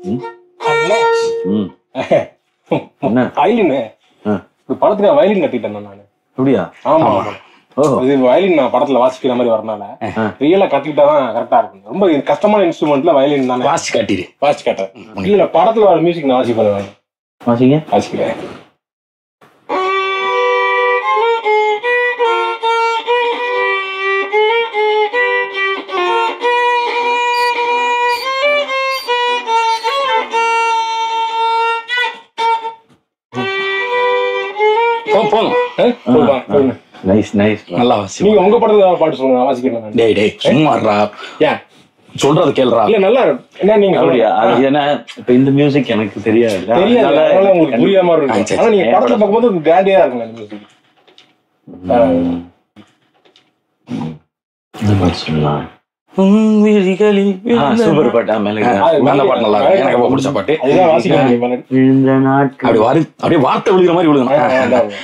ம் அண்ணே. ம் என்ன வயலின் ஆ, இந்த படத்துக்கு வயலின் கட்டிட்டேன் நானு அப்படியா ஆமா ஆமா ஓஹோ இது வயலின் நான் படத்துல வாசிக்கிற மாதிரி வரனால ஆ. ரியலா கத்துக்கிட்டா தான் கரெக்டா இருக்கும் ரொம்ப இது கஷ்டமான இன்ஸ்ட்ருமெண்ட்ல வயலின் தானே வாசி காட்டிடு வாசிச்சு காட்டுறேன் இல்ல படத்துல வர மியூசிக் நான் வாசி பண்ணுவேன் வாசிங்க வாசிக்கிறேன் போ போதும் ஆ? போதுமா? போதுமா? நைஸ் நைஸ் நல்லா வாசி நீங்க உங்க படத்துல பாட்டு சொல்லுங்க நான் வாசிக்கிறேன் நான். டேய் டேய் சும்மாடுறா ஏன் சொல்றது கேளுடா இல்ல நல்லா இருக்கும். என்ன நீங்க அப்படியா சொல்லுங்க. அது ஏன்னா இப்ப இந்த மியூசிக் எனக்கு தெரியாது தெரியாது அதனால அதனால உங்களுக்கு புரியாத மாதிரி ஆ, இருக்கும் சரி, ஆனா நீங்க படத்துல பார்க்கும்போது கிராண்டியா இருக்கும் அந்த மியூசிக் இந்த மாதிரி சொல்லலாம் உன் விழிகளில் ஆ, சூப்பர் பாட்டா மேலே அந்த பாட்டு நல்லா இருக்கு எனக்கு ரொம்ப பிடிச்ச பாட்டு அதுதான் வாசிக்க முடியும் இந்த நாட்கள் அப்படி வாரி அப்படியே வார்த்தை விழுகிற மாதிரி விழுகணும்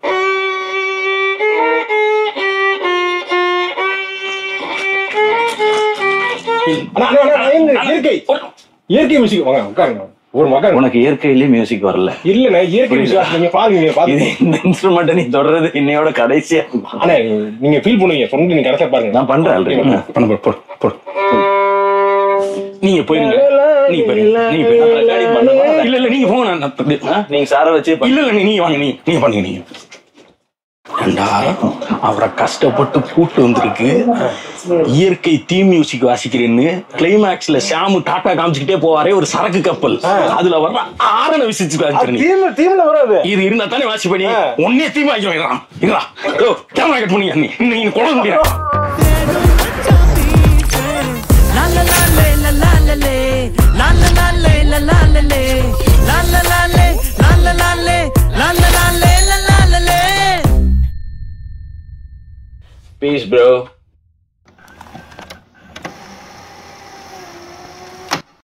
இயற்கை இயற்கை மியூசிக் வாங்க உட்காருங்க ஒரு மகன் உனக்கு இயற்கையிலேயே மியூசிக் வரல இல்லண்ணே இயற்கை மியூசிக் நீங்க பாருங்க நீங்க இது பாருங்க இந்த இன்ஸ்ட்ருமெண்ட் நீ தொடர்றது இன்னையோட கடைசியா ஆனா நீங்க ஃபீல் பண்ணுவீங்க சொன்னது நீங்க கரெக்டா பாருங்க நான் பண்றேன் already. பண்ண போ, போ, போ. நீங்க போயிருங்க நீங்க போயிருங்க நீங்க போயிருங்க recording பண்ணவா? இல்ல இல்ல நீங்க போங்க நான் நான் ஆ, நீங்க சார வச்சு இல்ல இல்ல நீங்க வாங்க நீங்க நீங்க பண்ணுங்க நீங்க ஏண்டா அவரை கஷ்டப்பட்டு கூட்டு வந்திருக்கு இயற்கை தீ மியூசிக் வாசிக்கிறேன்னு கிளைமேக்ஸ்ல ஷாமு டாட்டா காமிச்சுக்கிட்டே போவாரே ஒரு சரக்கு கப்பல் அதுல வர்ற ஆரண விசிச்சு வாசிக்கிறேன் தீம் தீம்ல வராது இது இருந்தா தானே வாசி பண்ணி ஒன்னே தீ வாங்கிடுவான் இருடா யோ கேமரா கட் பண்ணி நீ நீங்க கொட முடியாது La la la le, la la la le, la la la le, la la la le, la la la le, la la la le, la la la le, la la la le. Peace bro